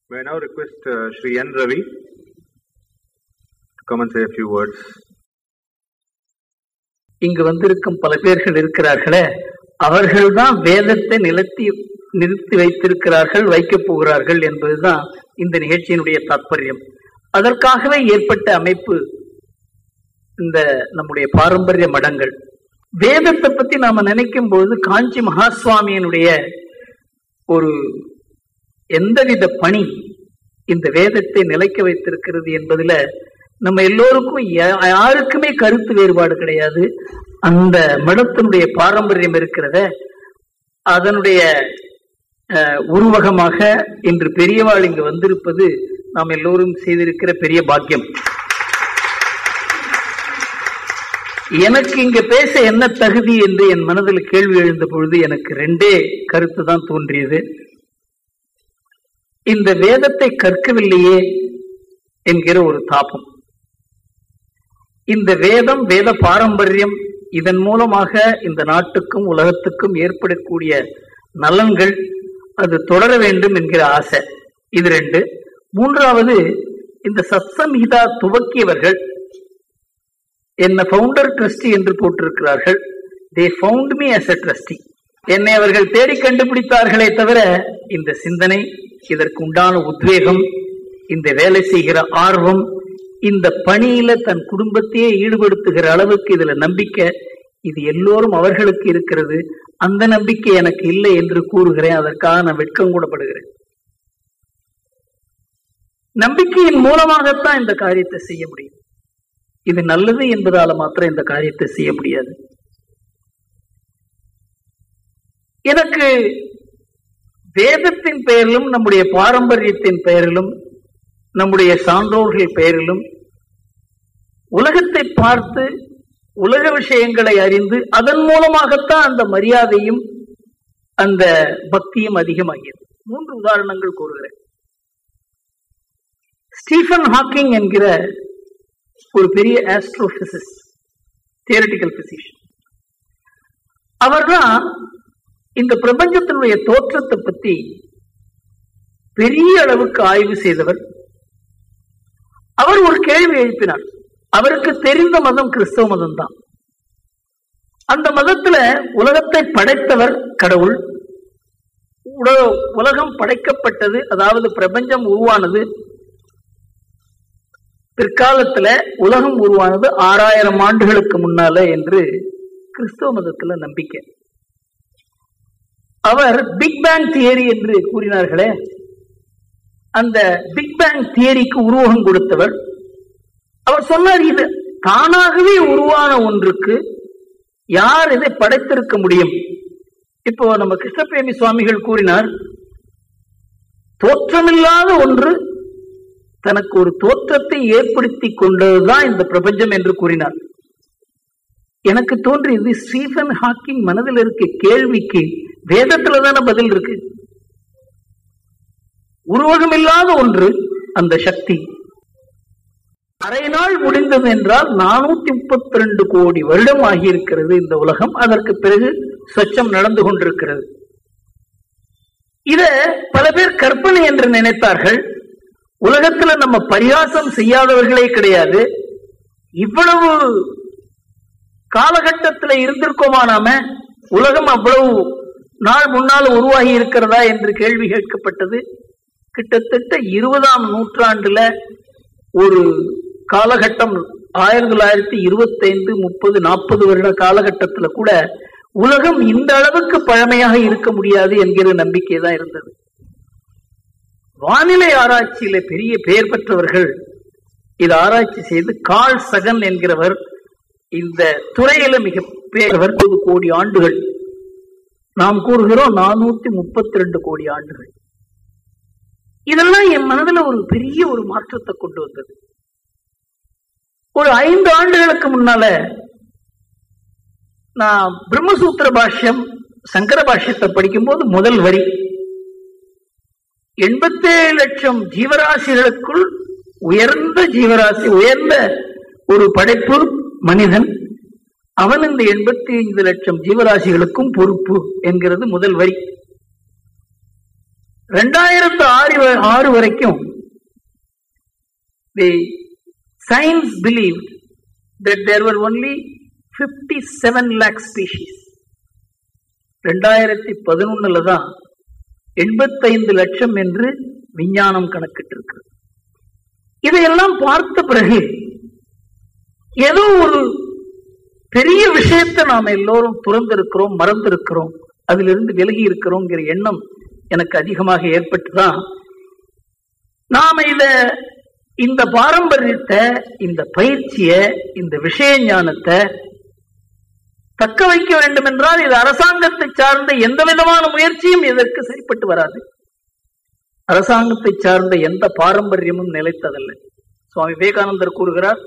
May I now request uh, Sri N. Ravi to come and say a few words. இங்கு வந்திருக்கும் பல பேர்கள் இருக்கிறார்களே அவர்கள்தான் வேதத்தை நிலத்தி நிறுத்தி வைத்திருக்கிறார்கள் வைக்கப் போகிறார்கள் என்பதுதான் இந்த நிகழ்ச்சியினுடைய தாற்பயம் அதற்காகவே ஏற்பட்ட அமைப்பு இந்த நம்முடைய பாரம்பரிய மடங்கள் வேதத்தை பத்தி நாம நினைக்கும் போது காஞ்சி மகாசுவாமியினுடைய ஒரு எந்தவித பணி இந்த வேதத்தை நிலைக்க வைத்திருக்கிறது என்பதுல நம்ம எல்லோருக்கும் யா- யாருக்குமே கருத்து வேறுபாடு கிடையாது அந்த மடத்தினுடைய பாரம்பரியம் இருக்கிறத அதனுடைய அஹ், உருவகமாக இன்று பெரியவாள் இங்கு வந்திருப்பது நாம் எல்லோரும் செய்திருக்கிற பெரிய பாக்கியம் எனக்கு இங்க பேச என்ன தகுதி என்று என் மனதில் கேள்வி எழுந்த பொழுது எனக்கு ரெண்டே கருத்து தான் தோன்றியது இந்த வேதத்தை கற்கவில்லையே என்கிற ஒரு தாபம் இந்த வேதம் வேத பாரம்பரியம் இதன் மூலமாக இந்த நாட்டுக்கும் உலகத்துக்கும் ஏற்படக்கூடிய நலன்கள் அது தொடர வேண்டும் என்கிற ஆசை இது ரெண்டு மூன்றாவது இந்த சத்சம்ஹிதா துவக்கியவர்கள் என்ன ஃபவுண்டர் ட்ரஸ்டி என்று போட்டிருக்கிறார்கள் they found me as a trustee என்னை அவர்கள் தேடி கண்டுபிடித்தார்களே தவிர இந்த சிந்தனை இதற்கு உண்டான உத்வேகம் இந்த வேலை செய்கிற ஆர்வம் இந்த பணியில தன் குடும்பத்தையே ஈடுபடுத்துகிற அளவுக்கு இதுல நம்பிக்கை இது எல்லோரும் அவர்களுக்கு இருக்கிறது அந்த நம்பிக்கை எனக்கு இல்லை என்று கூறுகிறேன் அதற்காக நான் வெட்கம் கூட படுகிறேன் நம்பிக்கையின் மூலமாகத்தான் இந்த காரியத்தை செய்ய முடியும் இது நல்லது என்பதால மாத்திரம் இந்த காரியத்தை செய்ய முடியாது எனக்கு வேதத்தின் பெயரிலும் நம்முடைய பாரம்பரியத்தின் பெயரிலும் நம்முடைய சான்றோர்கள் பெயரிலும் உலகத்தை பார்த்து உலக விஷயங்களை அறிந்து அதன் மூலமாகத்தான் அந்த மரியாதையும் அந்த பக்தியும் அதிகமாகியது மூன்று உதாரணங்கள் கூறுகிறேன் ஸ்டீஃபன் ஹாக்கிங் என்கிற ஒரு பெரிய ஆஸ்ட்ரோபிசிஸ்ட் தியரட்டிக்கல் பிசிஷியன் அவர்தான் இந்த பிரபஞ்சத்தினுடைய தோற்றத்தை பத்தி பெரிய அளவுக்கு ஆய்வு செய்தவர் அவர் ஒரு கேள்வி எழுப்பினார் அவருக்கு தெரிந்த மதம் கிறிஸ்தவ மதம் தான் அந்த மதத்துல உலகத்தை படைத்தவர் கடவுள் உல- உலகம் படைக்கப்பட்டது அதாவது பிரபஞ்சம் உருவானது பிற்காலத்துல உலகம் உருவானது ஆறாயிரம் ஆண்டுகளுக்கு முன்னால என்று கிறிஸ்தவ மதத்துல நம்பிக்கை அவர் பிக் பேங் தியரி என்று கூறினார்களே அந்த பிக் பேங் தியரிக்கு உருவகம் கொடுத்தவர் அவர் சொன்னார் இது தானாகவே உருவான ஒன்றுக்கு யார் இதை படைத்திருக்க முடியும் இப்போ நம்ம கிருஷ்ணபிரேமி சுவாமிகள் கூறினார் தோற்றமில்லாத ஒன்று தனக்கு ஒரு தோற்றத்தை ஏற்படுத்தி கொண்டதுதான் இந்த பிரபஞ்சம் என்று கூறினார் எனக்கு தோன்றியது ஸ்டீஃபன் ஹாக்கிங் மனதில் இருக்க கேள்விக்கு வேதத்துல தானே பதில் இருக்கு உருவகமில்லாத ஒன்று அந்த சக்தி அரை நாள் முடிந்தது என்றால் நானூத்தி முப்பத்தி ரெண்டு கோடி வருடம் ஆகியிருக்கிறது இந்த உலகம் அதற்கு பிறகு சொச்சம் நடந்து கொண்டிருக்கிறது இத பல பேர் கற்பனை என்று நினைத்தார்கள் உலகத்துல நம்ம பரிகாசம் செய்யாதவர்களே கிடையாது இவ்வளவு காலகட்டத்துல இருந்திருக்கோமா நாம உலகம் அவ்வளவு நாள் முன்னால் உருவாகி இருக்கிறதா என்று கேள்வி கேட்கப்பட்டது கிட்டத்தட்ட இருபதாம் நூற்றாண்டுல ஒரு காலகட்டம் ஆயிரத்தி தொள்ளாயிரத்தி இருபத்தைந்து முப்பது நாற்பது வருட காலகட்டத்துல கூட உலகம் இந்த அளவுக்கு பழமையாக இருக்க முடியாது என்கிற நம்பிக்கை தான் இருந்தது வானிலை ஆராய்ச்சியில பெரிய பெயர் பெற்றவர்கள் இது ஆராய்ச்சி செய்து கால் சகன் என்கிறவர் இந்த துறையில மிக பெயர்வர் ஒரு கோடி ஆண்டுகள் நாம் கூறுகிறோம் நானூத்தி முப்பத்தி ரெண்டு கோடி ஆண்டுகள் இதெல்லாம் என் மனதுல ஒரு பெரிய ஒரு மாற்றத்தை கொண்டு வந்தது ஒரு ஐந்து ஆண்டுகளுக்கு முன்னால நான் பிரம்மசூத்திர பாஷ்யம் சங்கர பாஷ்யத்தை படிக்கும்போது முதல் வரி எண்பத்தேழு லட்சம் ஜீவராசிகளுக்குள் உயர்ந்த ஜீவராசி உயர்ந்த ஒரு படைப்பு மனிதன் அவன் இந்த எண்பத்தி ஐந்து லட்சம் ஜீவராசிகளுக்கும் பொறுப்பு என்கிறது முதல் வரி ரெண்டாயிரத்து ஆறு வ- ஆறு வரைக்கும் the science believe that there were only 57 lakh species ரெண்டாயிரத்தி பதினொன்னுல தான் எண்பத்தைந்து லட்சம் என்று விஞ்ஞானம் கணக்கிட்டிருக்கு இதையெல்லாம் பார்த்த பிறகு ஏதோ ஒரு பெரிய விஷயத்தை நாம எல்லோரும் துறந்திருக்கிறோம் மறந்திருக்கிறோம் அதிலிருந்து விலகி இருக்கிறோங்கிற எண்ணம் எனக்கு அதிகமாக ஏற்பட்டுதான் நாம இத இந்த பாரம்பரியத்தை இந்த பயிற்சிய இந்த விஷய ஞானத்தை தக்க வைக்க வேண்டும் என்றால் இது அரசாங்கத்தை சார்ந்த எந்த விதமான முயற்சியும் இதற்கு சரிப்பட்டு வராது அரசாங்கத்தை சார்ந்த எந்த பாரம்பரியமும் நிலைத்ததல்ல சுவாமி விவேகானந்தர் கூறுகிறார்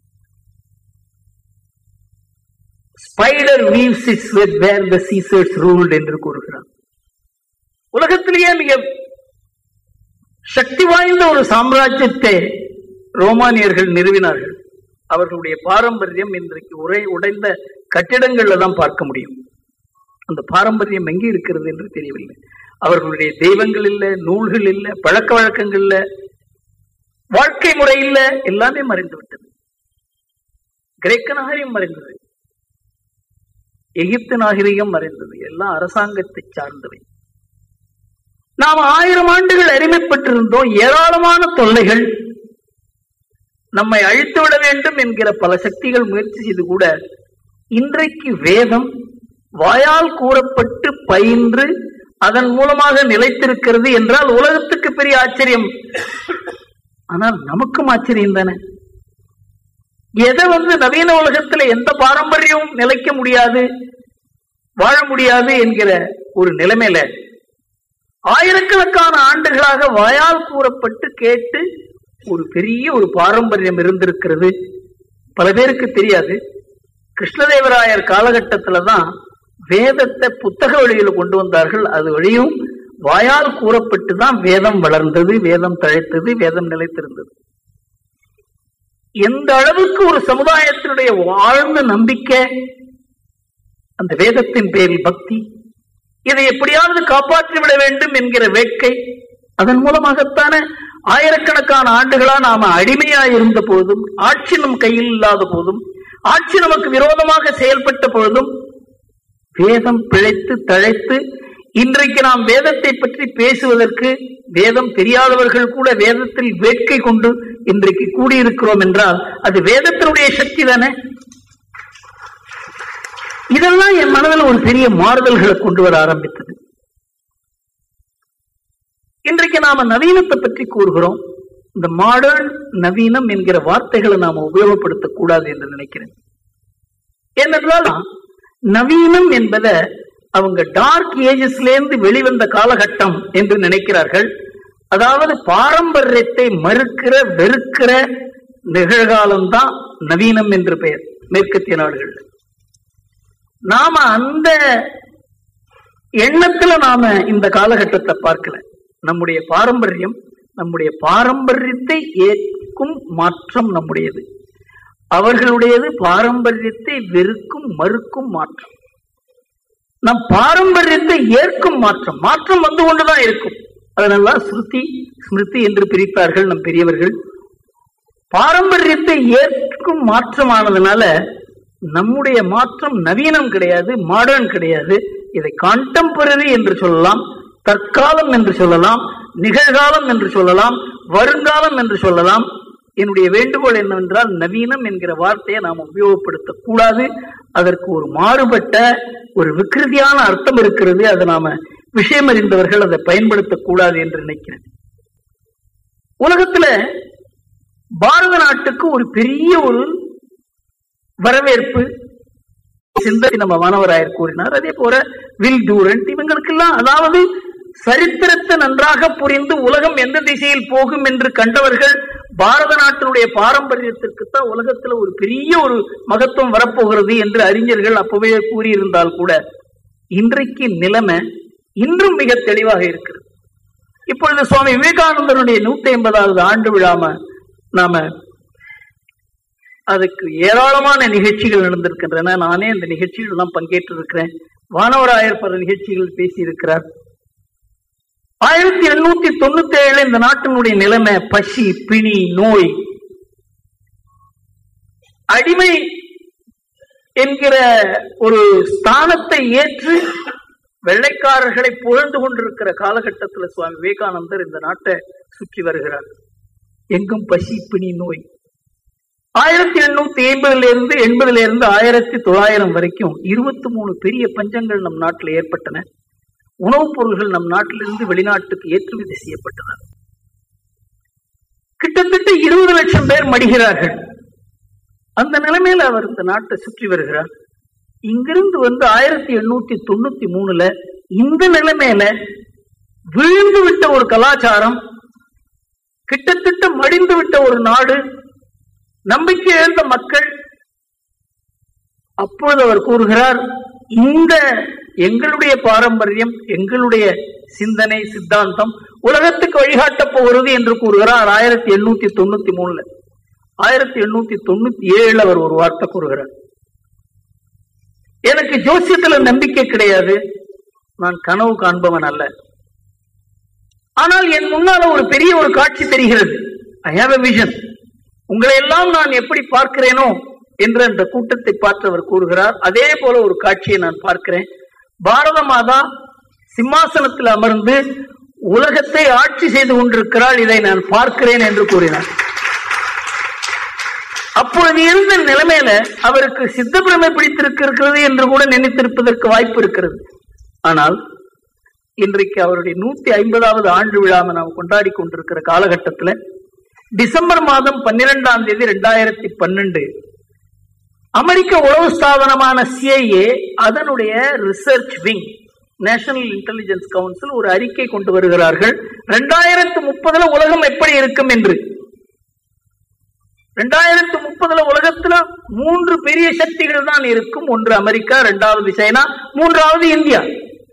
spider weaves its web where the Caesars ruled என்று கூறுகிறார் உலகத்திலேயே மிக சக்தி வாய்ந்த ஒரு சாம்ராஜ்யத்தை ரோமானியர்கள் நிறுவினார்கள் அவர்களுடைய பாரம்பரியம் இன்றைக்கு உரை உடைந்த கட்டிடங்கள்ல தான் பார்க்க முடியும் அந்த பாரம்பரியம் எங்கே இருக்கிறது என்று தெரியவில்லை அவர்களுடைய தெய்வங்கள் இல்ல நூல்கள் இல்ல பழக்க வழக்கங்கள் இல்ல வாழ்க்கை முறை இல்ல எல்லாமே மறைந்து விட்டது கிரேக்க நாகரிகம் மறைந்தது எகிப்து நாகரிகம் மறைந்தது எல்லாம் அரசாங்கத்தை சார்ந்தவை நாம் ஆயிரம் ஆண்டுகள் அடிமைப்பட்டிருந்தோம் ஏராளமான தொல்லைகள் நம்மை அழித்து விட வேண்டும் என்கிற பல சக்திகள் முயற்சி செய்து கூட இன்றைக்கு வேதம் வாயால் கூறப்பட்டு பயின்று அதன் மூலமாக நிலைத்திருக்கிறது என்றால் உலகத்துக்கு பெரிய ஆச்சரியம் ஆனால் நமக்கும் ஆச்சரியம் தானே எதை வந்து நவீன உலகத்துல எந்த பாரம்பரியமும் நிலைக்க முடியாது வாழ முடியாது என்கிற ஒரு நிலைமையில ஆயிரக்கணக்கான ஆண்டுகளாக வாயால் கூறப்பட்டு கேட்டு ஒரு பெரிய ஒரு பாரம்பரியம் இருந்திருக்கிறது பல பேருக்கு தெரியாது கிருஷ்ணதேவராயர் காலகட்டத்துல தான் வேதத்தை புத்தக வழியில கொண்டு வந்தார்கள் அது வழியும் வாயால் கூறப்பட்டு தான் வேதம் வளர்ந்தது வேதம் தழைத்தது வேதம் நிலைத்திருந்தது எந்த அளவுக்கு ஒரு சமுதாயத்தினுடைய வாழ்ந்த நம்பிக்கை அந்த வேதத்தின் பேரில் பக்தி இதை எப்படியாவது காப்பாற்றி விட வேண்டும் என்கிற வேட்கை அதன் மூலமாகத்தானே ஆயிரக்கணக்கான ஆண்டுகளா நாம அடிமையா இருந்த போதும் ஆட்சி நம் கையில் இல்லாத போதும் ஆட்சி நமக்கு விரோதமாக செயல்பட்ட பொழுதும் வேதம் பிழைத்து தழைத்து இன்றைக்கு நாம் வேதத்தை பற்றி பேசுவதற்கு வேதம் தெரியாதவர்கள் கூட வேதத்தில் வேட்கை கொண்டு இன்றைக்கு கூடியிருக்கிறோம் என்றால் அது வேதத்தினுடைய சக்தி தானே இதெல்லாம் என் மனதில் ஒரு பெரிய மாறுதல்களை கொண்டு வர ஆரம்பித்தது இன்றைக்கு நாம நவீனத்தை பற்றி கூறுகிறோம் இந்த மாடர்ன் நவீனம் என்கிற வார்த்தைகளை நாம உபயோகப்படுத்தக் கூடாது என்று நினைக்கிறேன் ஏனென்றால் நவீனம் என்பதை அவங்க டார்க் ஏஜஸ்ல இருந்து வெளிவந்த காலகட்டம் என்று நினைக்கிறார்கள் அதாவது பாரம்பரியத்தை மறுக்கிற வெறுக்கிற நிகழ்காலம் தான் நவீனம் என்று பெயர் மேற்கத்திய நாடுகள் நாம அந்த எண்ணத்துல நாம இந்த காலகட்டத்தை பார்க்கல நம்முடைய பாரம்பரியம் நம்முடைய பாரம்பரியத்தை ஏற்கும் மாற்றம் நம்முடையது அவர்களுடையது பாரம்பரியத்தை வெறுக்கும் மறுக்கும் மாற்றம் நம் பாரம்பரியத்தை ஏற்கும் மாற்றம் மாற்றம் வந்து கொண்டுதான் இருக்கும் அதனெல்லாம் ஸ்ருதி ஸ்மிருதி என்று பிரித்தார்கள் நம் பெரியவர்கள் பாரம்பரியத்தை ஏற்கும் மாற்றமானதுனால நம்முடைய மாற்றம் நவீனம் கிடையாது மாடர்ன் கிடையாது இதை கான்டெம்பரரி என்று சொல்லலாம் தற்காலம் என்று சொல்லலாம் நிகழ்காலம் என்று சொல்லலாம் வருங்காலம் என்று சொல்லலாம் என்னுடைய வேண்டுகோள் என்னவென்றால் நவீனம் என்கிற வார்த்தையை நாம் உபயோகப்படுத்தக் கூடாது அதற்கு ஒரு மாறுபட்ட ஒரு விக்கிருதியான அர்த்தம் இருக்கிறது அதை நாம விஷயம் அறிந்தவர்கள் அதை பயன்படுத்தக் கூடாது என்று நினைக்கிறேன் உலகத்துல பாரத நாட்டுக்கு ஒரு பெரிய ஒரு வரவேற்பு சிந்தனை நம்ம மாணவராயர் கூறினார் அதே போல வில் டூரண்ட் இவங்களுக்கெல்லாம் அதாவது சரித்திரத்தை நன்றாக புரிந்து உலகம் எந்த திசையில் போகும் என்று கண்டவர்கள் பாரத நாட்டினுடைய பாரம்பரியத்திற்கு தான் உலகத்துல ஒரு பெரிய ஒரு மகத்துவம் வரப்போகிறது என்று அறிஞர்கள் அப்பவே கூறியிருந்தால் கூட இன்றைக்கு நிலைமை இன்றும் மிக தெளிவாக இருக்கிறது இப்பொழுது சுவாமி விவேகானந்தருடைய நூத்தி ஐம்பதாவது ஆண்டு விழாம நாம அதுக்கு ஏராளமான நிகழ்ச்சிகள் நடந்திருக்கின்றன நானே அந்த நிகழ்ச்சிகள் எல்லாம் பங்கேற்று இருக்கிறேன் வானவராயர் பல நிகழ்ச்சிகள் பேசியிருக்கிறார் ஆயிரத்தி எண்ணூத்தி தொண்ணூத்தி ஏழுல இந்த நாட்டினுடைய நிலைமை பசி பிணி நோய் அடிமை என்கிற ஒரு ஸ்தானத்தை ஏற்று வெள்ளைக்காரர்களை புகழ்ந்து கொண்டிருக்கிற காலகட்டத்தில் சுவாமி விவேகானந்தர் இந்த நாட்டை சுற்றி வருகிறார் எங்கும் பசி பிணி நோய் ஆயிரத்தி எண்ணூத்தி ஐம்பதுல இருந்து எண்பதுல இருந்து ஆயிரத்தி தொள்ளாயிரம் வரைக்கும் இருபத்தி மூணு பெரிய பஞ்சங்கள் நம் நாட்டில் ஏற்பட்டன உணவுப் பொருள்கள் நம் நாட்டிலிருந்து வெளிநாட்டுக்கு ஏற்றுமதி செய்யப்பட்டன கிட்டத்தட்ட இருபது லட்சம் பேர் மடிகிறார்கள் அந்த நிலைமையில அவர் இந்த நாட்டை சுற்றி வருகிறார் இங்கிருந்து வந்து ஆயிரத்தி எண்ணூத்தி தொண்ணூத்தி மூணுல இந்த நிலைமையில விழுந்து விட்ட ஒரு கலாச்சாரம் கிட்டத்தட்ட மடிந்து விட்ட ஒரு நாடு நம்பிக்கை இழந்த மக்கள் அப்பொழுது அவர் கூறுகிறார் இந்த எங்களுடைய பாரம்பரியம் எங்களுடைய சிந்தனை சித்தாந்தம் உலகத்துக்கு வழிகாட்டப் போகிறது என்று கூறுகிறார் ஆயிரத்தி எண்ணூத்தி தொண்ணூத்தி மூணுல ஆயிரத்தி எண்ணூத்தி தொண்ணூத்தி ஏழுல அவர் ஒரு வார்த்தை கூறுகிறார் எனக்கு ஜோசியத்துல நம்பிக்கை கிடையாது நான் கனவு காண்பவன் அல்ல ஆனால் என் முன்னால ஒரு பெரிய ஒரு காட்சி தெரிகிறது ஐ ஹாவ் எ விஷன் உங்களை எல்லாம் நான் எப்படி பார்க்கிறேனோ என்று அந்த கூட்டத்தை பார்த்து அவர் கூறுகிறார் அதே போல ஒரு காட்சியை நான் பார்க்கிறேன் பாரத மாதா சிம்மாசனத்தில் அமர்ந்து உலகத்தை ஆட்சி செய்து கொண்டிருக்கிறாள் இதை நான் பார்க்கிறேன் என்று கூறினார் அப்பொழுது இருந்த நிலைமையில அவருக்கு சித்தப்பிரமை பிடித்திருக்கிறது என்று கூட நினைத்திருப்பதற்கு வாய்ப்பு இருக்கிறது ஆனால் இன்றைக்கு அவருடைய நூத்தி ஐம்பதாவது ஆண்டு விழாவை நாம் கொண்டாடி கொண்டிருக்கிற காலகட்டத்தில் டிசம்பர் மாதம் பன்னிரெண்டாம் தேதி ரெண்டாயிரத்தி பன்னெண்டு அமெரிக்க உளவு ஸ்தாபனமான சிஐஏ அதனுடைய research wing National Intelligence Council ஒரு அறிக்கை கொண்டு வருகிறார்கள் ரெண்டாயிரத்து முப்பதுல உலகம் எப்படி இருக்கும் என்று ரெண்டாயிரத்து முப்பதுல உலகத்துல மூன்று பெரிய சக்திகள் தான் இருக்கும் ஒன்று அமெரிக்கா இரண்டாவது சைனா மூன்றாவது இந்தியா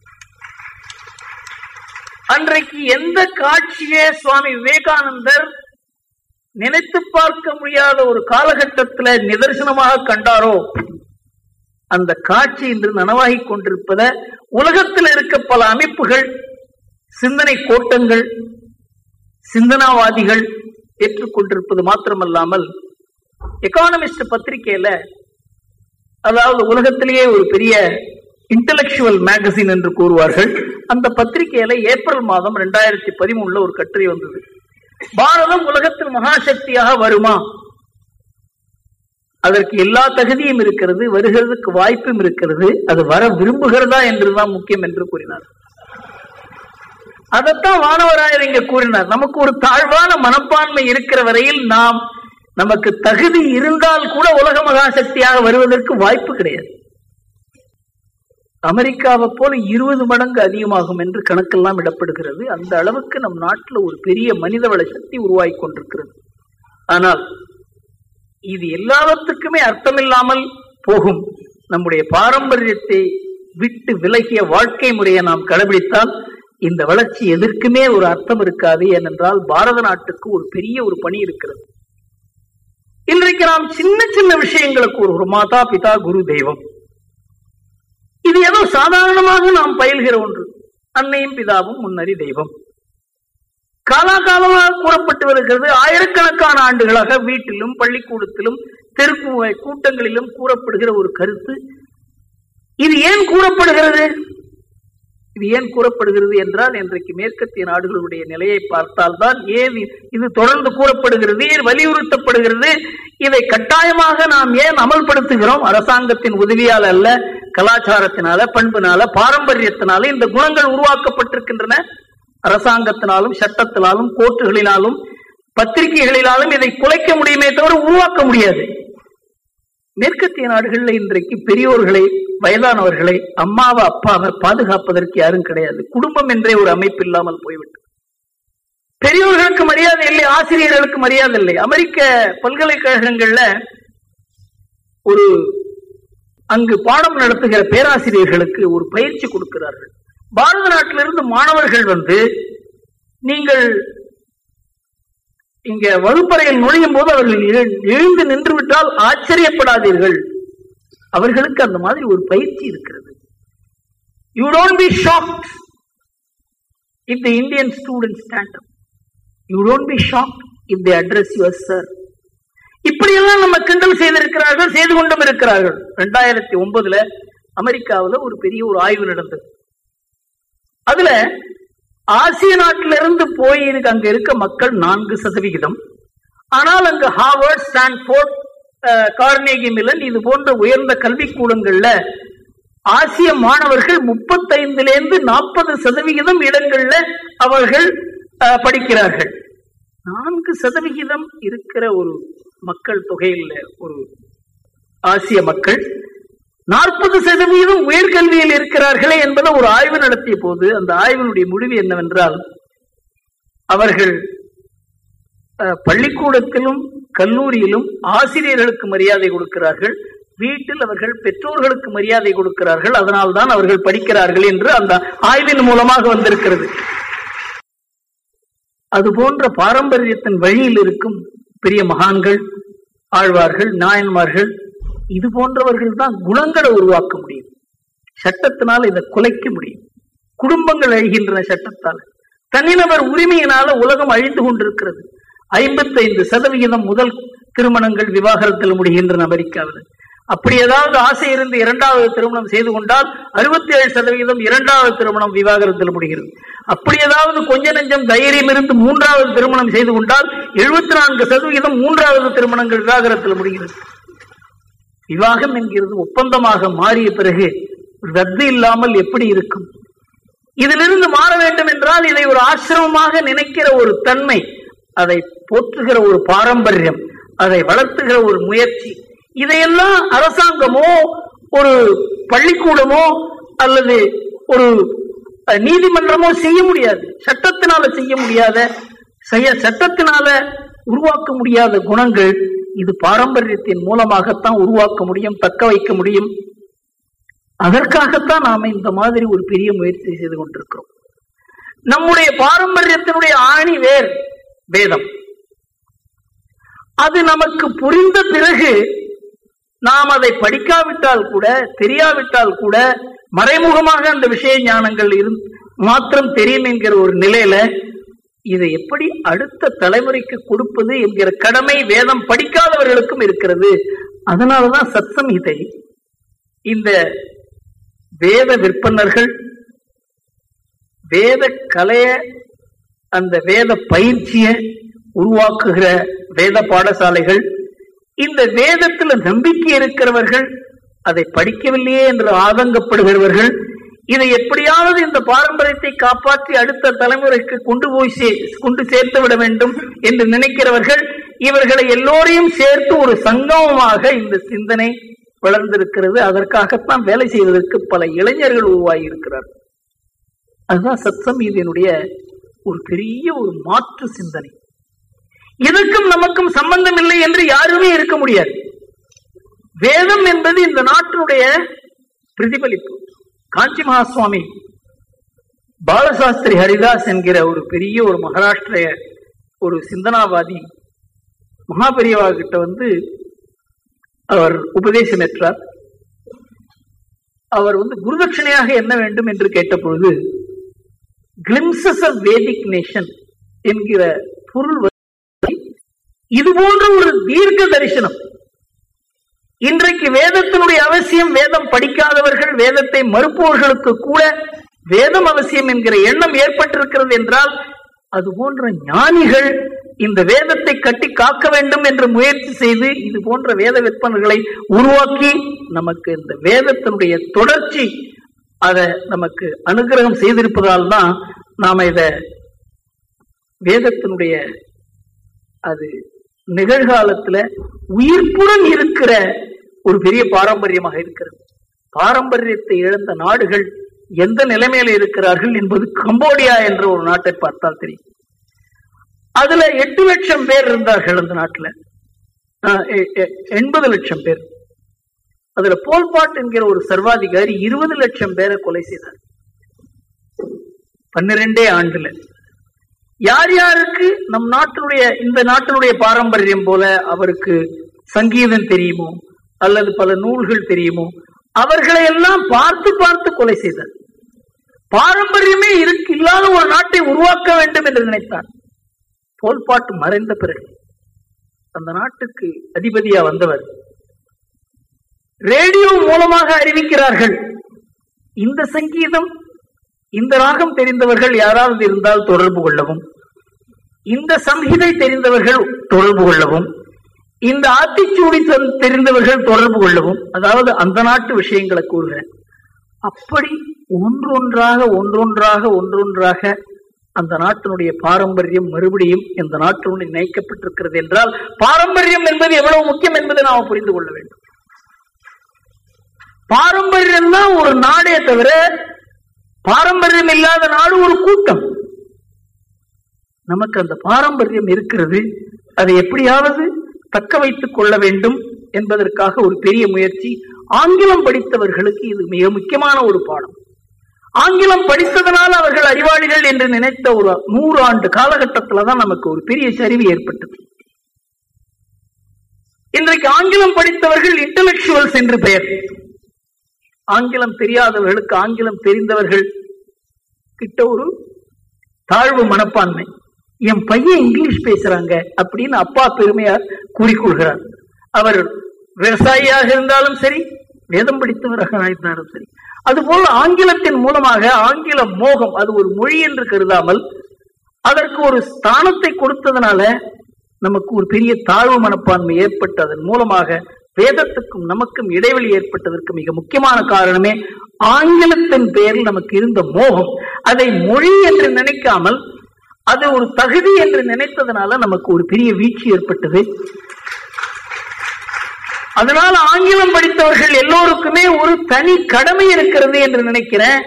அன்றைக்கு எந்த காட்சியை சுவாமி விவேகானந்தர் நினைத்து பார்க்க முடியாத ஒரு காலகட்டத்தில் நிதர்சனமாக கண்டாரோ அந்த காட்சி இன்று நனவாகி கொண்டிருப்பத உலகத்தில் இருக்க பல அமைப்புகள் சிந்தனை கோட்டங்கள் சிந்தனாவாதிகள் ஏற்றுக்கொண்டிருப்பது மாத்திரமல்லாமல் எக்கானமிஸ்ட் பத்திரிகையில அதாவது உலகத்திலேயே ஒரு பெரிய இன்டலெக்சுவல் மேகசின் என்று கூறுவார்கள் அந்த பத்திரிகையில ஏப்ரல் மாதம் ரெண்டாயிரத்தி பதிமூணுல ஒரு கட்டுரை வந்தது பாரதம் உலகத்தில் மகாசக்தியாக வருமா அதற்கு எல்லா தகுதியும் இருக்கிறது வருகிறதுக்கு வாய்ப்பும் இருக்கிறது அது வர விரும்புகிறதா என்றுதான் முக்கியம் என்று கூறினார் அதைத்தான் வானவராயர் இங்க கூறினார் நமக்கு ஒரு தாழ்வான மனப்பான்மை இருக்கிற வரையில் நாம் நமக்கு தகுதி இருந்தால் கூட உலக மகாசக்தியாக வருவதற்கு வாய்ப்பு கிடையாது அமெரிக்காவை போல இருபது மடங்கு அதிகமாகும் என்று கணக்கெல்லாம் இடப்படுகிறது அந்த அளவுக்கு நம் நாட்டில் ஒரு பெரிய மனிதவள சக்தி உருவாகி கொண்டிருக்கிறது ஆனால் இது எல்லாவற்றுக்குமே அர்த்தமில்லாமல் போகும் நம்முடைய பாரம்பரியத்தை விட்டு விலகிய வாழ்க்கை முறையை நாம் கடைபிடித்தால் இந்த வளர்ச்சி எதற்குமே ஒரு அர்த்தம் இருக்காது ஏனென்றால் பாரத நாட்டுக்கு ஒரு பெரிய ஒரு பணி இருக்கிறது இன்றைக்கு நாம் சின்ன சின்ன விஷயங்களை கூறுகிறோம் மாதா பிதா குரு தெய்வம் இது ஏதோ சாதாரணமாக நாம் பயில்கிற ஒன்று அன்னையும் பிதாவும் முன்னறி தெய்வம் காலாகாலமாக கூறப்பட்டு வருகிறது ஆயிரக்கணக்கான ஆண்டுகளாக வீட்டிலும் பள்ளிக்கூடத்திலும் தெருக்கு கூட்டங்களிலும் கூறப்படுகிற ஒரு கருத்து இது ஏன் கூறப்படுகிறது இது ஏன் கூறப்படுகிறது என்றால் இன்றைக்கு மேற்கத்திய நாடுகளுடைய நிலையை பார்த்தால்தான் ஏன் இது தொடர்ந்து கூறப்படுகிறது ஏன் வலியுறுத்தப்படுகிறது இதை கட்டாயமாக நாம் ஏன் அமல்படுத்துகிறோம் அரசாங்கத்தின் உதவியால் அல்ல கலாச்சாரத்தினால பண்புனால பாரம்பரியத்தினால இந்த குணங்கள் உருவாக்கப்பட்டிருக்கின்றன அரசாங்கத்தினாலும் சட்டத்தினாலும் கோர்ட்டுகளினாலும் பத்திரிகைகளினாலும் இதை குலைக்க முடியுமே தவிர உருவாக்க முடியாது மேற்கத்திய நாடுகளில் இன்றைக்கு பெரியோர்களை வயதானவர்களை அம்மாவை அப்பாவை பாதுகாப்பதற்கு யாரும் கிடையாது குடும்பம் என்றே ஒரு அமைப்பு இல்லாமல் போய்விட்டு பெரியோர்களுக்கு மரியாதை இல்லை ஆசிரியர்களுக்கு மரியாதை இல்லை அமெரிக்க பல்கலைக்கழகங்கள்ல ஒரு அங்கு பாடம் நடத்துகிற பேராசிரியர்களுக்கு ஒரு பயிற்சி கொடுக்கிறார்கள் பாரத நாட்டிலிருந்து மாணவர்கள் வந்து நீங்கள் இங்க வகுப்பறையில் நுழையும் போது அவர்கள் எழுந்து நின்று விட்டால் ஆச்சரியப்படாதீர்கள் அவர்களுக்கு அந்த மாதிரி ஒரு பயிற்சி இருக்கிறது you don't be shocked if the Indian students stand up. You don't be shocked if they address you as sir. இப்படியெல்லாம் நம்ம கிண்டல் செய்திருக்கிறார்கள் செய்து கொண்டும் இருக்கிறார்கள் ரெண்டாயிரத்தி ஒன்பதுல அமெரிக்காவுல ஒரு பெரிய ஒரு ஆய்வு நடந்தது அதுல ஆசிய நாட்டிலிருந்து போய் இருக்கு அங்க இருக்க மக்கள் நான்கு சதவிகிதம் ஆனால் அங்கு Harvard Stanford ah, Carnegie Mellon இது போன்ற உயர்ந்த கல்விக்கூடங்கள்ல ஆசிய மாணவர்கள் முப்பத்தைந்துல இருந்து நாற்பது சதவிகிதம் இடங்கள்ல அவர்கள் அஹ், படிக்கிறார்கள் நான்கு சதவிகிதம் இருக்கிற ஒரு மக்கள் தொகையில் ஒரு ஆசிய மக்கள் நாற்பது சதவீதம் உயர்கல்வியில் இருக்கிறார்களே என்பதை ஒரு ஆய்வு நடத்திய போது அந்த ஆய்வினுடைய முடிவு என்னவென்றால் அவர்கள் அஹ், பள்ளிக்கூடத்திலும் கல்லூரியிலும் ஆசிரியர்களுக்கு மரியாதை கொடுக்கிறார்கள் வீட்டில் அவர்கள் பெற்றோர்களுக்கு மரியாதை கொடுக்கிறார்கள் அதனால்தான் அவர்கள் படிக்கிறார்கள் என்று அந்த ஆய்வின் மூலமாக வந்திருக்கிறது அது போன்ற பாரம்பரியத்தின் வழியில் இருக்கும் பெரிய மகான்கள் ஆழ்வார்கள் நாயன்மார்கள் இது போன்றவர்கள் தான் குணங்களை உருவாக்க முடியும் சட்டத்தினால் இதை குலைக்க முடியும் குடும்பங்கள் அழிகின்றன சட்டத்தால் தனிநபர் உரிமையினால உலகம் அழிந்து கொண்டிருக்கிறது ஐம்பத்தைந்து சதவிகிதம் முதல் திருமணங்கள் விவாகரத்தில் முடிகின்றன அமெரிக்காவில் அப்படி ஏதாவது ஆசை இருந்து இரண்டாவது திருமணம் செய்து கொண்டால் அறுபத்தி ஏழு சதவிகிதம் இரண்டாவது திருமணம் விவாகரத்தில் முடிகிறது அப்படி ஏதாவது கொஞ்ச நெஞ்சம் தைரியம் இருந்து மூன்றாவது திருமணம் செய்து கொண்டால் எழுபத்தி நான்கு சதவிகிதம் மூன்றாவது திருமணங்கள் விவாகரத்தில் முடிகிறது விவாகம் என்கிறது ஒப்பந்தமாக மாறிய பிறகு ரத்து இல்லாமல் எப்படி இருக்கும் இதிலிருந்து மாற வேண்டும் என்றால் இதை ஒரு ஆசிரமமாக நினைக்கிற ஒரு தன்மை அதை போற்றுகிற ஒரு பாரம்பரியம் அதை வளர்த்துகிற ஒரு முயற்சி இதையெல்லாம் அரசாங்கமோ ஒரு பள்ளிக்கூடமோ அல்லது ஒரு அஹ், நீதிமன்றமோ செய்ய முடியாது சட்டத்தினால செய்ய முடியாத செய்ய சட்டத்தினால உருவாக்க முடியாத குணங்கள் இது பாரம்பரியத்தின் மூலமாகத்தான் உருவாக்க முடியும் தக்க வைக்க முடியும் அதற்காகத்தான் நாம இந்த மாதிரி ஒரு பெரிய முயற்சி செய்து கொண்டிருக்கிறோம் நம்முடைய பாரம்பரியத்தினுடைய ஆணி வேர் வேதம் அது நமக்கு புரிந்த பிறகு நாம் அதை படிக்காவிட்டால் கூட தெரியாவிட்டால் கூட மறைமுகமாக அந்த விஷய ஞானங்கள் இருந்து மாத்திரம் தெரியும் என்கிற ஒரு நிலையில இதை எப்படி அடுத்த தலைமுறைக்கு கொடுப்பது என்கிற கடமை வேதம் படிக்காதவர்களுக்கும் இருக்கிறது அதனாலதான் சத்சம்ஹிதை இந்த வேத விற்பனர்கள் வேத கலைய அந்த வேத பயிற்சியை உருவாக்குகிற வேத பாடசாலைகள் இந்த வேதத்துல நம்பிக்கை இருக்கிறவர்கள் அதை படிக்கவில்லையே என்று ஆதங்கப்படுகிறவர்கள் இதை எப்படியாவது இந்த பாரம்பரியத்தை காப்பாற்றி அடுத்த தலைமுறைக்கு கொண்டு போய் சே- கொண்டு சேர்த்து விட வேண்டும் என்று நினைக்கிறவர்கள் இவர்களை எல்லோரையும் சேர்த்து ஒரு சங்கமமாக இந்த சிந்தனை வளர்ந்திருக்கிறது அதற்காகத்தான் வேலை செய்வதற்கு பல இளைஞர்கள் உருவாகி இருக்கிறார்கள் அதுதான் சத்சமீதியினுடைய ஒரு பெரிய ஒரு மாற்று சிந்தனை இதற்கும் நமக்கும் சம்பந்தம் இல்லை என்று யாருமே இருக்க முடியாது வேதம் என்பது இந்த நாட்டினுடைய பிரதிபலிப்பு காஞ்சி மகாசுவாமி பாலசாஸ்திரி ஹரிதாஸ் என்கிற ஒரு பெரிய ஒரு மகாராஷ்டிரிய ஒரு சிந்தனாவாதி மகாபெரியவா கிட்ட வந்து அவர் உபதேசம் பெற்றார் அவர் வந்து குருதட்சணையாக என்ன வேண்டும் என்று கேட்டபொழுது கிளிம்சஸ் ஆஃப் வேதிக் நேஷன் என்கிற பொருள் வந்து இது போன்ற ஒரு தீர்க்க தரிசனம் இன்றைக்கு வேதத்தினுடைய அவசியம் வேதம் படிக்காதவர்கள் வேதத்தை மறுப்பவர்களுக்கு கூட வேதம் அவசியம் என்கிற எண்ணம் ஏற்பட்டிருக்கிறது என்றால் அது போன்ற ஞானிகள் இந்த வேதத்தை கட்டி காக்க வேண்டும் என்று முயற்சி செய்து இது போன்ற வேத விற்பனர்களை உருவாக்கி நமக்கு இந்த வேதத்தினுடைய தொடர்ச்சி அதை நமக்கு அனுகிரகம் செய்திருப்பதால் தான் நாம இத வேதத்தினுடைய அது நிகழ்காலத்துல உயிர்ப்புடன் இருக்கிற ஒரு பெரிய பாரம்பரியமாக இருக்கிறது பாரம்பரியத்தை இழந்த நாடுகள் எந்த நிலைமையில இருக்கிறார்கள் என்பது கம்போடியா என்ற ஒரு நாட்டை பார்த்தால் தெரியும் அதுல எட்டு லட்சம் பேர் இருந்தார்கள் அந்த நாட்டுல ஆஹ் எ- எ- எண்பது லட்சம் பேர் அதுல போல்பாட் என்கிற ஒரு சர்வாதிகாரி இருபது லட்சம் பேரை கொலை செய்தார் பன்னிரெண்டே ஆண்டுல யார் யாருக்கு நம் நாட்டினுடைய இந்த நாட்டினுடைய பாரம்பரியம் போல அவருக்கு சங்கீதம் தெரியுமோ அல்லது பல நூல்கள் தெரியுமோ அவர்களை எல்லாம் பார்த்து பார்த்து கொலை செய்தார் பாரம்பரியமே இருக்கு இல்லாத ஒரு நாட்டை உருவாக்க வேண்டும் என்று நினைத்தான் தோல்பாட்டு மறைந்த பிறகு அந்த நாட்டுக்கு அதிபதியா வந்தவர் ரேடியோ மூலமாக அறிவிக்கிறார்கள் இந்த சங்கீதம் இந்த ராகம் தெரிந்தவர்கள் யாராவது இருந்தால் தொடர்பு கொள்ளவும் இந்த சம்ஹிதை தெரிந்தவர்கள் தொடர்பு கொள்ளவும் இந்த ஆத்திச்சூடி தெ- தெரிந்தவர்கள் தொடர்பு கொள்ளவும் அதாவது அந்த நாட்டு விஷயங்களை கூறுகிறேன் அப்படி ஒன்றொன்றாக ஒன்றொன்றாக ஒன்றொன்றாக அந்த நாட்டினுடைய பாரம்பரியம் மறுபடியும் இந்த நாட்டினுடைய இணைக்கப்பட்டிருக்கிறது என்றால் பாரம்பரியம் என்பது எவ்வளவு முக்கியம் என்பதை நாம் புரிந்து கொள்ள வேண்டும் பாரம்பரியம் தான் ஒரு நாடே தவிர பாரம்பரியம் இல்லாத நாடு ஒரு கூட்டம் நமக்கு அந்த பாரம்பரியம் இருக்கிறது அதை எப்படியாவது தக்க வைத்துக் கொள்ள வேண்டும் என்பதற்காக ஒரு பெரிய முயற்சி ஆங்கிலம் படித்தவர்களுக்கு இது மிக முக்கியமான ஒரு பாடம் ஆங்கிலம் படித்ததனால் அவர்கள் அறிவாளிகள் என்று நினைத்த ஒரு நூறு ஆண்டு காலகட்டத்துல தான் நமக்கு ஒரு பெரிய சரிவு ஏற்பட்டது இன்றைக்கு ஆங்கிலம் படித்தவர்கள் இன்டலெக்சுவல்ஸ் என்று பெயர் ஆங்கிலம் தெரியாதவர்களுக்கு ஆங்கிலம் தெரிந்தவர்கள் கிட்ட ஒரு தாழ்வு மனப்பான்மை என் பையன் இங்கிலீஷ் பேசுறாங்க அப்படின்னு அப்பா பெருமையா கூறிக்கொள்கிறார் அவர் விவசாயியாக இருந்தாலும் சரி வேதம் படித்தவராக இருந்தாலும் சரி அதுபோல ஆங்கிலத்தின் மூலமாக ஆங்கில மோகம் அது ஒரு மொழி என்று கருதாமல் அதற்கு ஒரு ஸ்தானத்தை கொடுத்ததுனால நமக்கு ஒரு பெரிய தாழ்வு மனப்பான்மை ஏற்பட்டு அதன் மூலமாக வேதத்துக்கும் நமக்கும் இடைவெளி ஏற்பட்டதற்கு மிக முக்கியமான காரணமே ஆங்கிலத்தின் பெயரில் நமக்கு இருந்த மோகம் அதை மொழி என்று நினைக்காமல் அது ஒரு தகுதி என்று நினைத்ததனால நமக்கு ஒரு பெரிய வீழ்ச்சி ஏற்பட்டது அதனால ஆங்கிலம் படித்தவர்கள் எல்லோருக்குமே ஒரு தனி கடமை இருக்கிறது என்று நினைக்கிறேன்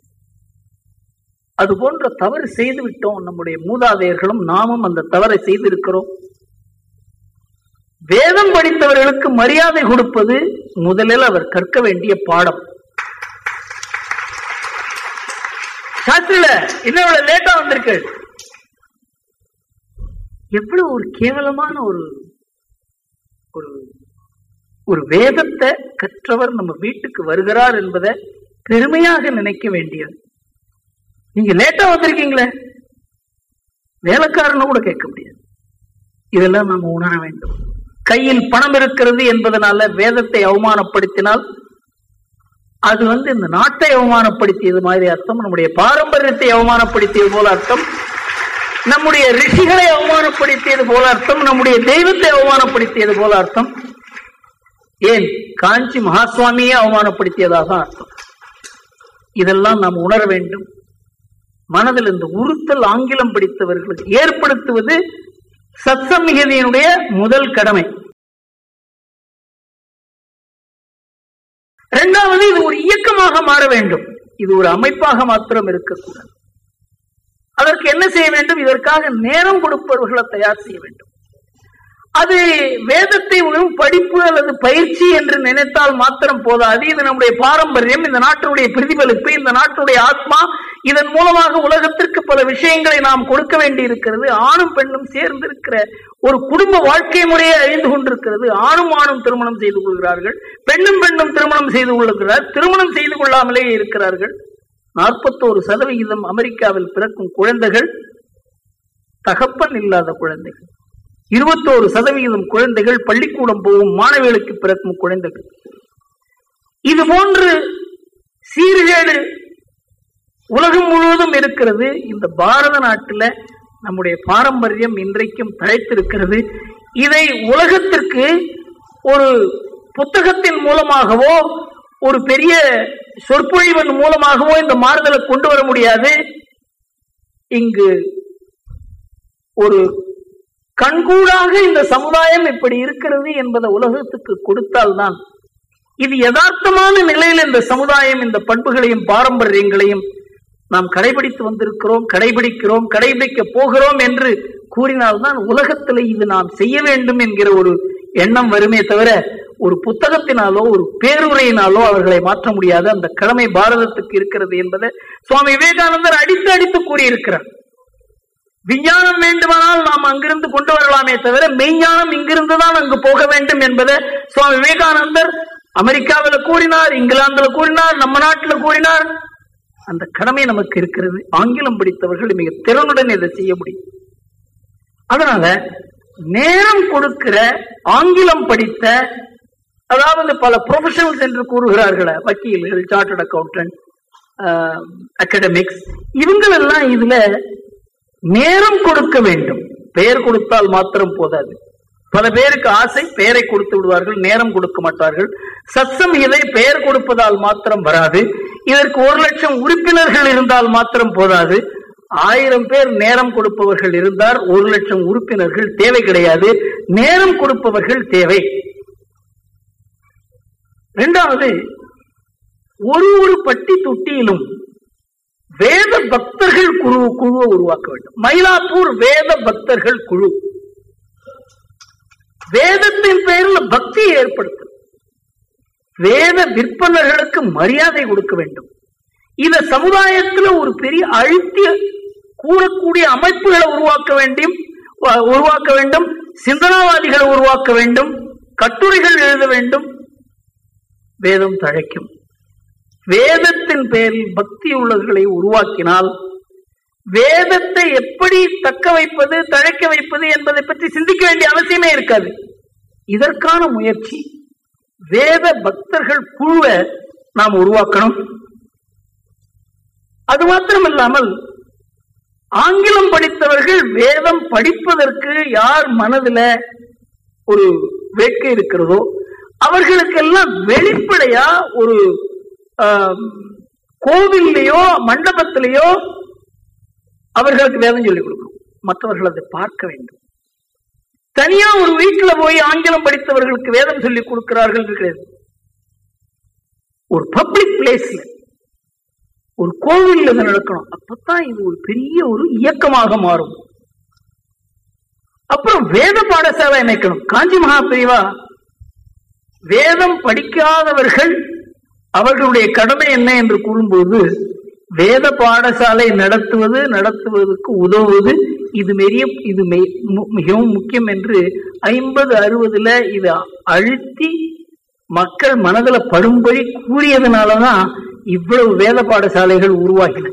அது போன்ற தவறு செய்து விட்டோம் நம்முடைய மூதாதையர்களும் நாமும் அந்த தவறை செய்திருக்கிறோம் வேதம் படித்தவர்களுக்கு மரியாதை கொடுப்பது முதலில் அவர் கற்க வேண்டிய பாடம் சாஸ்திரில என்ன இவ்வளவு லேட்டா வந்திருக்கு எவ்வளவு ஒரு கேவலமான ஒரு ஒரு ஒரு வேதத்தை கற்றவர் நம்ம வீட்டுக்கு வருகிறார் என்பதை பெருமையாக நினைக்க வேண்டியது நீங்க லேட்டா வந்திருக்கீங்களே வேலைக்காரனை கூட கேட்க முடியாது இதெல்லாம் நாம உணர வேண்டும் கையில் பணம் இருக்கிறது என்பதனால வேதத்தை அவமானப்படுத்தினால் அது வந்து இந்த நாட்டை அவமானப்படுத்தியது மாதிரி அர்த்தம் நம்முடைய பாரம்பரியத்தை அவமானப்படுத்தியது போல அர்த்தம் நம்முடைய ரிஷிகளை அவமானப்படுத்தியது போல அர்த்தம் நம்முடைய தெய்வத்தை அவமானப்படுத்தியது போல அர்த்தம் ஏன் காஞ்சி மகாசுவாமியே அவமானப்படுத்தியதாக அர்த்தம் இதெல்லாம் நாம் உணர வேண்டும் மனதில் இந்த உறுத்தல் ஆங்கிலம் படித்தவர்களுக்கு ஏற்படுத்துவது சத்சமிகதியினுடைய முதல் கடமை இரண்டாவது இது ஒரு இயக்கமாக மாற வேண்டும் இது ஒரு அமைப்பாக மாத்திரம் இருக்கக்கூடாது அதற்கு என்ன செய்ய வேண்டும் இதற்காக நேரம் கொடுப்பவர்களை தயார் செய்ய வேண்டும் அது வேதத்தை வெறும் படிப்பு அல்லது பயிற்சி என்று நினைத்தால் மாத்திரம் போதாது இது நம்முடைய பாரம்பரியம் இந்த நாட்டினுடைய பிரதிபலிப்பு இந்த நாட்டுடைய ஆத்மா இதன் மூலமாக உலகத்திற்கு பல விஷயங்களை நாம் கொடுக்க வேண்டி இருக்கிறது ஆணும் பெண்ணும் சேர்ந்திருக்கிற ஒரு குடும்ப வாழ்க்கை முறையை அழிந்து கொண்டிருக்கிறது ஆணும் ஆணும் திருமணம் செய்து கொள்கிறார்கள் பெண்ணும் பெண்ணும் திருமணம் செய்து கொள்கிறார் திருமணம் செய்து கொள்ளாமலே இருக்கிறார்கள் நாற்பத்தோரு சதவிகிதம் அமெரிக்காவில் பிறக்கும் குழந்தைகள் தகப்பன் இல்லாத குழந்தைகள் இருபத்தோரு சதவிகிதம் குழந்தைகள் பள்ளிக்கூடம் போகும் மாணவிகளுக்கு பிறக்கும் குழந்தைகள் இது போன்று சீர்கேடு உலகம் முழுவதும் இருக்கிறது இந்த பாரத நாட்டில் நம்முடைய பாரம்பரியம் இன்றைக்கும் தழைத்திருக்கிறது இதை உலகத்திற்கு ஒரு புத்தகத்தின் மூலமாகவோ ஒரு பெரிய சொற்பொழிவன் மூலமாகவோ இந்த மாறுதலை கொண்டு வர முடியாது இங்கு ஒரு கண்கூடாக இந்த சமுதாயம் இப்படி இருக்கிறது என்பதை உலகத்துக்கு கொடுத்தால்தான் இது யதார்த்தமான நிலையில் இந்த சமுதாயம் இந்த பண்புகளையும் பாரம்பரியங்களையும் நாம் கடைபிடித்து வந்திருக்கிறோம் கடைபிடிக்கிறோம் கடைபிடிக்க போகிறோம் என்று கூறினால்தான் உலகத்தில் இது நாம் செய்ய வேண்டும் என்கிற ஒரு எண்ணம் வருமே தவிர ஒரு புத்தகத்தினாலோ ஒரு பேருரையினாலோ அவர்களை மாற்ற முடியாது அந்த கடமை பாரதத்துக்கு இருக்கிறது என்பதை சுவாமி விவேகானந்தர் அடித்து அடித்து கூறியிருக்கிறார் விஞ்ஞானம் வேண்டுமானால் நாம் அங்கிருந்து கொண்டு வரலாமே தவிர மெய்ஞானம் இங்கிருந்து தான் அங்கு போக வேண்டும் என்பதை சுவாமி விவேகானந்தர் அமெரிக்காவில் கூறினார் இங்கிலாந்துல கூறினார் நம்ம நாட்டில் கூறினார் அந்த கடமை நமக்கு இருக்கிறது ஆங்கிலம் படித்தவர்கள் மிக திறனுடன் இதை செய்ய முடியும் அதனால நேரம் கொடுக்கிற ஆங்கிலம் படித்த அதாவது பல ப்ரொஃபஷனல்ஸ் என்று கூறுகிறார்களே வக்கீல்கள் சார்ட்டர்ட் அக்கௌண்டன்ட் அகடமிக்ஸ் இவங்களெல்லாம் இதுல நேரம் கொடுக்க வேண்டும் பெயர் கொடுத்தால் மாத்திரம் போதாது பல பேருக்கு ஆசை பெயரை கொடுத்து விடுவார்கள் நேரம் கொடுக்க மாட்டார்கள் சத்சம் இதை பெயர் கொடுப்பதால் மாத்திரம் வராது இதற்கு ஒரு லட்சம் உறுப்பினர்கள் இருந்தால் மாத்திரம் போதாது ஆயிரம் பேர் நேரம் கொடுப்பவர்கள் இருந்தால் ஒரு லட்சம் உறுப்பினர்கள் தேவை கிடையாது நேரம் கொடுப்பவர்கள் தேவை இரண்டாவது ஒரு ஒரு பட்டி தொட்டியிலும் வேத பக்தர்கள் குழு குழுவை உருவாக்க வேண்டும் மயிலாப்பூர் வேத பக்தர்கள் குழு வேதத்தின் பெயரில் பக்தியை ஏற்படுத்தும் வேத விற்பனர்களுக்கு மரியாதை கொடுக்க வேண்டும் இத சமுதாயத்தில் ஒரு பெரிய அழுத்திய கூறக்கூடிய அமைப்புகளை உருவாக்க வேண்டும் உருவாக்க வேண்டும் சிந்தனாவாதிகளை உருவாக்க வேண்டும் கட்டுரைகள் எழுத வேண்டும் வேதம் தழைக்கும் வேதத்தின் பெயரில் பக்தி உள்ளவர்களை உருவாக்கினால் வேதத்தை எப்படி தக்க வைப்பது தழைக்க வைப்பது என்பதை பற்றி சிந்திக்க வேண்டிய அவசியமே இருக்காது இதற்கான முயற்சி வேத பக்தர்கள் குழுவை நாம் உருவாக்கணும் அது மாத்திரம் இல்லாமல் ஆங்கிலம் படித்தவர்கள் வேதம் படிப்பதற்கு யார் மனதில் ஒரு வேட்கை இருக்கிறதோ அவர்களுக்கெல்லாம் வெளிப்படையா ஒரு கோவில்லையோ மண்டபத்திலேயோ அவர்களுக்கு வேதம் சொல்லிக் கொடுக்கணும் மற்றவர்கள் அதை பார்க்க வேண்டும் தனியா ஒரு வீட்டுல போய் ஆங்கிலம் படித்தவர்களுக்கு வேதம் சொல்லிக் கொடுக்கிறார்கள் இருக்கிறது ஒரு பப்ளிக் பிளேஸ்ல ஒரு கோவில் இது நடக்கணும் அப்பதான் இது ஒரு பெரிய ஒரு இயக்கமாக மாறும் அப்புறம் வேத பாடசாலை அமைக்கணும் காஞ்சி மகாபிரிவா வேதம் படிக்காதவர்கள் அவர்களுடைய கடமை என்ன என்று கூறும்போது வேத பாடசாலை நடத்துவது நடத்துவதற்கு உதவுவது இது மெரிய இது மிகவும் முக்கியம் என்று ஐம்பது அறுபதுல இது அழுத்தி மக்கள் மனதில் படும்படி கூறியதுனாலதான் இவ்வளவு வேத பாடசாலைகள் உருவாகின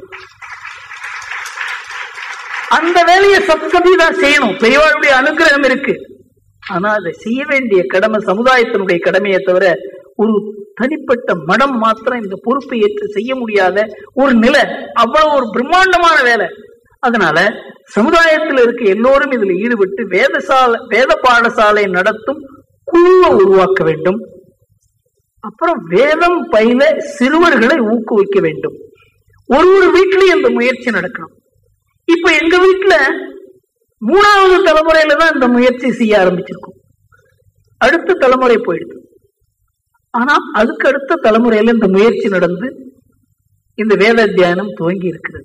அந்த வேலையை சப்சபிதான் செய்யணும் பெரியவாளுடைய அனுகிரகம் இருக்கு ஆனா அதை செய்ய வேண்டிய கடமை சமுதாயத்தினுடைய கடமையை தவிர ஒரு தனிப்பட்ட மடம் மாத்திரம் இந்த பொறுப்பை ஏற்று செய்ய முடியாத ஒரு நிலை அவ்வளவு ஒரு பிரம்மாண்டமான வேலை அதனால சமுதாயத்தில் இருக்க எல்லோரும் இதுல ஈடுபட்டு வேதசாலை வேத பாடசாலை நடத்தும் குழுவை உருவாக்க வேண்டும் அப்புறம் வேதம் பயில சிறுவர்களை ஊக்குவிக்க வேண்டும் ஒரு ஒரு வீட்லயும் இந்த முயற்சி நடக்கணும் இப்ப எங்க வீட்டுல மூணாவது தலைமுறையில தான் இந்த முயற்சி செய்ய ஆரம்பிச்சிருக்கோம் அடுத்த தலைமுறை போயிடுது ஆனா அதுக்கு அடுத்த தலைமுறையில இந்த முயற்சி நடந்து இந்த வேத தியானம் துவங்கி இருக்கிறது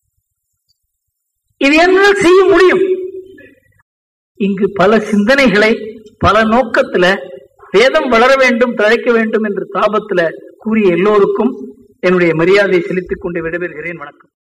இது என்னால் செய்ய முடியும் இங்கு பல சிந்தனைகளை பல நோக்கத்துல வேதம் வளர வேண்டும் தழைக்க வேண்டும் என்று தாபத்துல கூறிய எல்லோருக்கும் என்னுடைய மரியாதையை செலுத்திக் கொண்டு விடைபெறுகிறேன் வணக்கம்